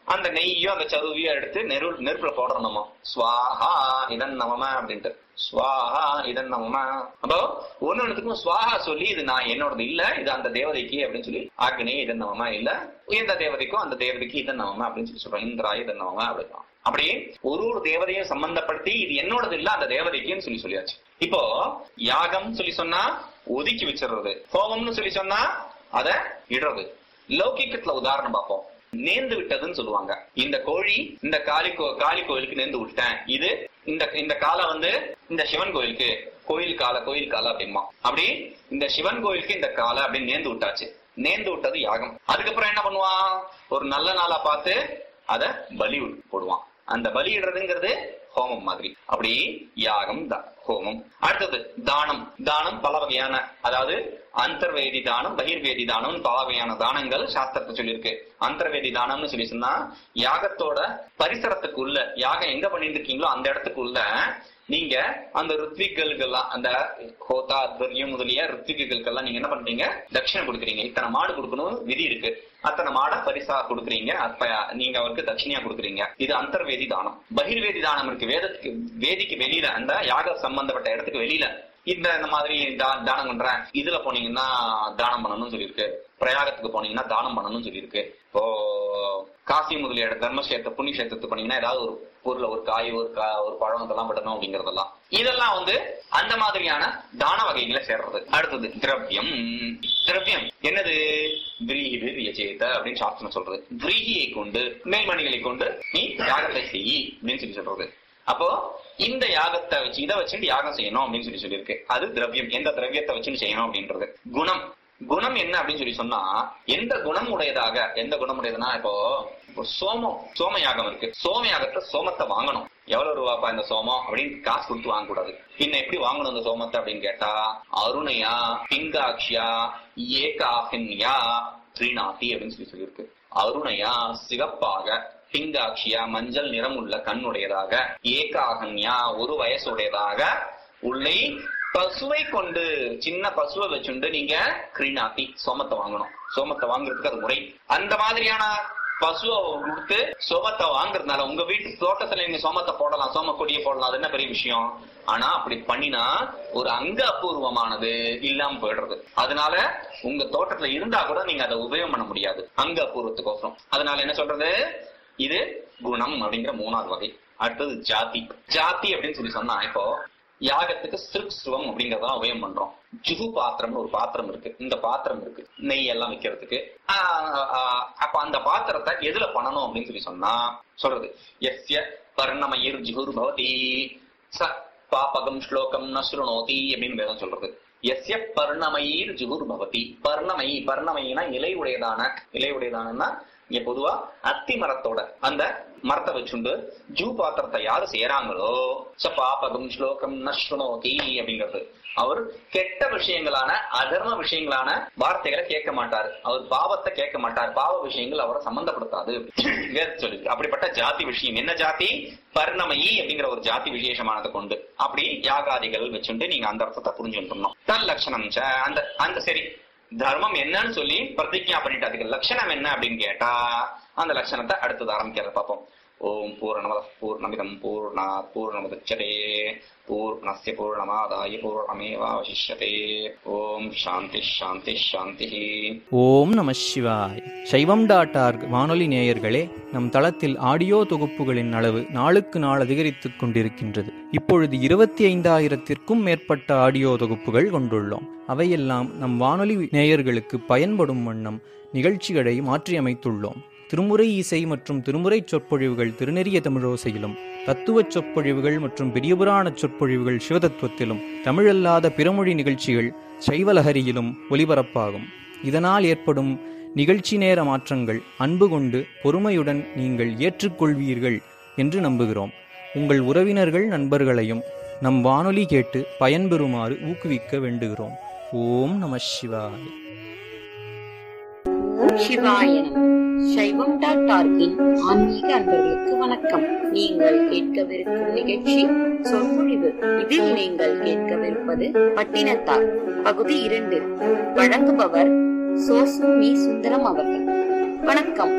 அந்த நெய்யோ அந்த சருவியோ எடுத்து நெரு நெருப்புல போடுறோம் நம்ம ஸ்வாஹா இதன் நமம அப்படின்ட்டு ஸ்வாஹா இதன் நமம அப்போ ஒண்ணு ஒண்ணுத்துக்கும் ஸ்வாஹா சொல்லி இது நான் என்னோடது இல்ல இது அந்த தேவதைக்கு அப்படின்னு சொல்லி அக்னி இதன் நமமா இல்ல இந்த தேவதைக்கும் அந்த தேவதைக்கு இதன் நமமா அப்படின்னு சொல்லி சொல்றோம் இந்திரா இதன் நமமா அப்படின்னா அப்படி ஒரு ஒரு தேவதையும் சம்பந்தப்படுத்தி இது என்னோடது இல்ல அந்த தேவதைக்குன்னு சொல்லி சொல்லியாச்சு இப்போ யாகம் சொல்லி சொன்னா ஒதுக்கி வச்சிடுறது ஹோமம்னு சொல்லி சொன்னா அத இடுறது லௌகிக்கத்துல உதாரணம் பார்ப்போம் நேர்ந்து விட்டதுன்னு சொல்லுவாங்க இந்த கோழி இந்த காளி கோ- காளி கோயிலுக்கு நேர்ந்து விட்டேன் இது இந்த இந்த காலை வந்து இந்த சிவன் கோயிலுக்கு கோயில் காலை கோயில் காலை அப்படிமா அப்படி இந்த சிவன் கோயிலுக்கு இந்த காலை அப்படின்னு நேர்ந்து விட்டாச்சு நேர்ந்து விட்டது யாகம் அதுக்கப்புறம் என்ன பண்ணுவான் ஒரு நல்ல நாளா பார்த்து அத பலி போடுவான் அந்த பலியிடுறதுங்கிறது ஹோமம் மாதிரி அப்படி யாகம் த- ஹோமம் அடுத்தது தானம் தானம் பல வகையான அதாவது அந்தர்வேதி தானம் பகிர்வேதி தானம் பல வகையான தானங்கள் சாஸ்திரத்தை சொல்லியிருக்கு அந்தர்வேதி தானம்னு சொல்லி சொன்னா யாகத்தோட பரிசரத்துக்குள்ள யாகம் எங்க பண்ணிட்டு இருக்கீங்களோ அந்த இடத்துக்குள்ள நீங்க அந்த ரித்விகளுக்கெல்லாம் அந்த ஹோதா அத்வரியம் முதலிய ரித்விகளுக்கெல்லாம் நீங்க என்ன பண்றீங்க தட்சிணை கொடுக்குறீங்க இத்தனை மாடு கொடுக்கணும் விதி இருக்கு அத்தனை மாடை பரிசா கொடுக்குறீங்க அப்ப நீங்க அவருக்கு தட்சிணியா கொடுக்குறீங்க இது அந்தர்வேதி தானம் பகிர்வேதி தானம் இருக்கு வேதத்துக்கு வேதிக்கு வெளியில அந்த யாக சம்பந்தப்பட்ட இடத்துக்கு வெளியில இந்த இந்த மாதிரி தா- தானம் பண்றேன் இதுல போனீங்கன்னா தானம் பண்ணணும்னு சொல்லியிருக்கு பிரயாகத்துக்கு போனீங்கன்னா தானம் பண்ணணும்னு சொல்லியிருக்கு இப்போ காசி முதலிய இடம் தர்மசேத்திர புண்ணியக்ஷேத்திரத்துக்கு போனீங்கன்னா ஏதாவது ஒரு பொருளை ஒரு காய் ஒரு கா ஒரு பழம் இதெல்லாம் விடணும் அப்படிங்கறதெல்லாம் இதெல்லாம் வந்து அந்த மாதிரியான தான வகைகளை சேர்றது அடுத்தது திரவியம் திரவியம் என்னது விரீஹி விரியச்சேத அப்படின்னு சாஸ்திரம் சொல்றது விரீகியை கொண்டு மேல்மணிகளை கொண்டு நீ யாகத்தை செய் அப்படின்னு சொல்லி சொல்றது அப்போ இந்த யாகத்தை வச்சு இதை வச்சுட்டு யாகம் செய்யணும் அப்படின்னு சொல்லி சொல்லியிருக்கு அது திரவியம் எந்த திரவியத்தை வச்சுட்டு செய்யணும் அப்படின்றது குணம் குணம் என்ன அப்படின்னு சொல்லி சொன்னா எந்த குணம் உடையதாக எந்த குணம் உடையதுன்னா இப்போ இப்போ சோமம் சோம யாகம் இருக்கு சோம யாகத்தை சோமத்தை வாங்கணும் எவ்வளவு ரூபாப்பா இந்த சோமம் அப்படின்னு காசு கொடுத்து வாங்க கூடாது பின்ன எப்படி வாங்கணும் இந்த சோமத்தை அப்படின்னு கேட்டா அருணையா பிங்காட்சியா ஏகாஹன்யா த்ரீநாதி அப்படின்னு சொல்லி சொல்லியிருக்கு அருணையா சிவப்பாக பிங்காட்சியா மஞ்சள் நிறம் உள்ள கண்ணுடையதாக ஏகாகன்யா ஒரு வயசுடையதாக உள்ளே பசுவை கொண்டு சின்ன பசுவை வச்சுண்டு நீங்க கிரீனாத்தி சோமத்தை வாங்கணும் சோமத்தை வாங்குறதுக்கு அது முறை அந்த மாதிரியான பசுவை கொடுத்து சோமத்தை வாங்குறதுனால உங்க வீட்டு தோட்டத்துல நீங்க சோமத்தை போடலாம் சோம கொடியை போடலாம் அது என்ன பெரிய விஷயம் ஆனா அப்படி பண்ணினா ஒரு அங்க அபூர்வமானது இல்லாம போயிடுறது அதனால உங்க தோட்டத்துல இருந்தா கூட நீங்க அதை உபயோகம் பண்ண முடியாது அங்க அபூர்வத்துக்கோசரம் அதனால என்ன சொல்றது இது குணம் அப்படிங்கிற மூணாவது வகை அடுத்தது ஜாதி ஜாதி அப்படின்னு சொல்லி சொன்னா இப்போ யாகத்துக்கு சிறுக்ஸ்ருவம் அப்படிங்கறதான் உபயோகம் பண்றோம் ஜுகு பாத்திரம்னு ஒரு பாத்திரம் இருக்கு இந்த பாத்திரம் இருக்கு நெய் எல்லாம் வைக்கிறதுக்கு ஆஹ் ஆஹ் அப்ப அந்த பாத்திரத்தை எதுல பண்ணணும் அப்படின்னு சொல்லி சொன்னா சொல்றது எஸ்ய பர்ணமயிர் ஜுகுர் பவதி ச பாபகம் ஸ்லோகம் ந ஸ்ருணோதி அப்படின்னு வேதம் சொல்றது எஸ்ய பர்ணமயிர் ஜுகுர் பவதி பர்ணமயி பர்ணமயினா இலை உடையதான இலை உடையதானன்னா இங்க பொதுவா அத்தி மரத்தோட அந்த மரத்தை வச்சுண்டு ஜூ பாத்திரத்தை யாரு செய்யறாங்களோ ச பாபகம் ஸ்லோகம் நஸ்ருணோதி அப்படிங்கிறது அவர் கெட்ட விஷயங்களான அதர்ம விஷயங்களான வார்த்தைகளை கேட்க மாட்டார் அவர் பாவத்தை கேட்க மாட்டார் பாவ விஷயங்கள் அவரை சம்பந்தப்படுத்தாது வேதம் சொல்லுது அப்படிப்பட்ட ஜாதி விஷயம் என்ன ஜாதி பர்ணமயி அப்படிங்கிற ஒரு ஜாதி விசேஷமானதை கொண்டு அப்படி யாகாதிகள் வச்சுண்டு நீங்க அந்த அர்த்தத்தை புரிஞ்சுக்கணும் தல் லட்சணம் ச அந்த அந்த சரி தர்மம் என்னன்னு சொல்லி பிரதிஜா பண்ணிட்டு அதுக்கு லட்சணம் என்ன அப்படின்னு கேட்டா அந்த லட்சணத்தை அடுத்தது ஆரம்பிக்கிறத பார்ப்போம் ஓம் பூர்ணமத பூர்ணமிதம் பூர்ணா பூர்ணமுதச்சதே பூர்ணஸ்ய பூர்ணமாதாய பூர்ணமேவாவசிஷ்யதே ஓம் சாந்தி சாந்தி சாந்தி ஓம் நம சிவாய் சைவம் டாட் ஆர்க் வானொலி நேயர்களே நம் தளத்தில் ஆடியோ தொகுப்புகளின் அளவு நாளுக்கு நாள் அதிகரித்துக் கொண்டிருக்கின்றது இப்பொழுது இருபத்தி ஐந்தாயிரத்திற்கும் மேற்பட்ட ஆடியோ தொகுப்புகள் கொண்டுள்ளோம் அவையெல்லாம் நம் வானொலி நேயர்களுக்கு பயன்படும் வண்ணம் நிகழ்ச்சிகளை மாற்றியமைத்துள்ளோம் திருமுறை இசை மற்றும் திருமுறை சொற்பொழிவுகள் திருநெறிய தமிழோசையிலும் தத்துவச் சொற்பொழிவுகள் மற்றும் பெரியபுராண சொற்பொழிவுகள் சிவதத்துவத்திலும் தமிழல்லாத பிறமொழி நிகழ்ச்சிகள் சைவலஹரியிலும் ஒலிபரப்பாகும் இதனால் ஏற்படும் நிகழ்ச்சி நேர மாற்றங்கள் அன்பு கொண்டு பொறுமையுடன் நீங்கள் ஏற்றுக்கொள்வீர்கள் என்று நம்புகிறோம் உங்கள் உறவினர்கள் நண்பர்களையும் நம் வானொலி கேட்டு பயன்பெறுமாறு ஊக்குவிக்க வேண்டுகிறோம் ஓம் நம சிவாய ஓம் சிவாயனம் சைவம் டாட் ஆர்கின் ஆன்மீக அன்பர்களுக்கு வணக்கம் நீங்கள் கேட்கவிருக்கும் நிகழ்ச்சி சொற்பொழிவு இதில் நீங்கள் கேட்கவிருப்பது பட்டினத்தார் பகுதி இரண்டு வழங்குபவர் சோசு மீ சுந்தரம் அவர்கள் வணக்கம்